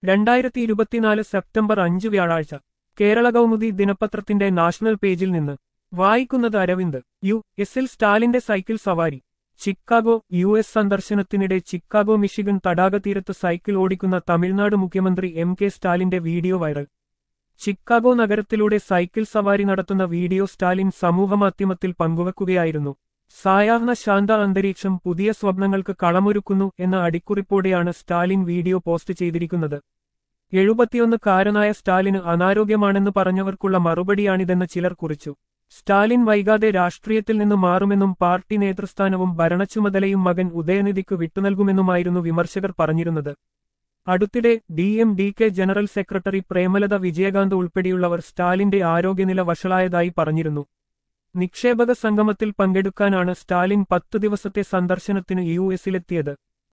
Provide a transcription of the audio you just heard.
രണ്ടായിരത്തി ഇരുപത്തിനാല് സെപ്റ്റംബർ അഞ്ച് വ്യാഴാഴ്ച കേരള കൗമുദി ദിനപത്രത്തിന്റെ നാഷണൽ പേജിൽ നിന്ന് വായിക്കുന്നത് അരവിന്ദ് യു എസിൽ സ്റ്റാലിന്റെ സൈക്കിൾ സവാരി ചിക്കാഗോ യു എസ് സന്ദർശനത്തിനിടെ ചിക്കാഗോ മിഷിഗൺ തടാകതീരത്ത് സൈക്കിൾ ഓടിക്കുന്ന തമിഴ്നാട് മുഖ്യമന്ത്രി എം കെ സ്റ്റാലിന്റെ വീഡിയോ വൈറൽ ചിക്കാഗോ നഗരത്തിലൂടെ സൈക്കിൾ സവാരി നടത്തുന്ന വീഡിയോ സ്റ്റാലിൻ സമൂഹമാധ്യമത്തിൽ പങ്കുവെക്കുകയായിരുന്നു സായാഹ്ന ശാന്ത അന്തരീക്ഷം പുതിയ സ്വപ്നങ്ങൾക്ക് കളമൊരുക്കുന്നു എന്ന അടിക്കുറിപ്പോടെയാണ് സ്റ്റാലിൻ വീഡിയോ പോസ്റ്റ് ചെയ്തിരിക്കുന്നത് എഴുപത്തിയൊന്നുകാരനായ സ്റ്റാലിന് അനാരോഗ്യമാണെന്ന് പറഞ്ഞവർക്കുള്ള മറുപടിയാണിതെന്ന് ചിലർ കുറിച്ചു സ്റ്റാലിൻ വൈകാതെ രാഷ്ട്രീയത്തിൽ നിന്ന് മാറുമെന്നും പാർട്ടി നേതൃസ്ഥാനവും ഭരണച്ചുമതലയും മകൻ ഉദയനിധിക്ക് വിട്ടുനൽകുമെന്നുമായിരുന്നു വിമർശകർ പറഞ്ഞിരുന്നത് അടുത്തിടെ D M D K general secretary Premalatha Vijayakanth ഉൾപ്പെടെയുള്ളവർ സ്റ്റാലിന്റെ ആരോഗ്യനില വഷളായതായി പറഞ്ഞിരുന്നു നിക്ഷേപക സംഗമത്തിൽ പങ്കെടുക്കാനാണ് സ്റ്റാലിൻ പത്തു ദിവസത്തെ സന്ദർശനത്തിന് യു എസിലെത്തിയത്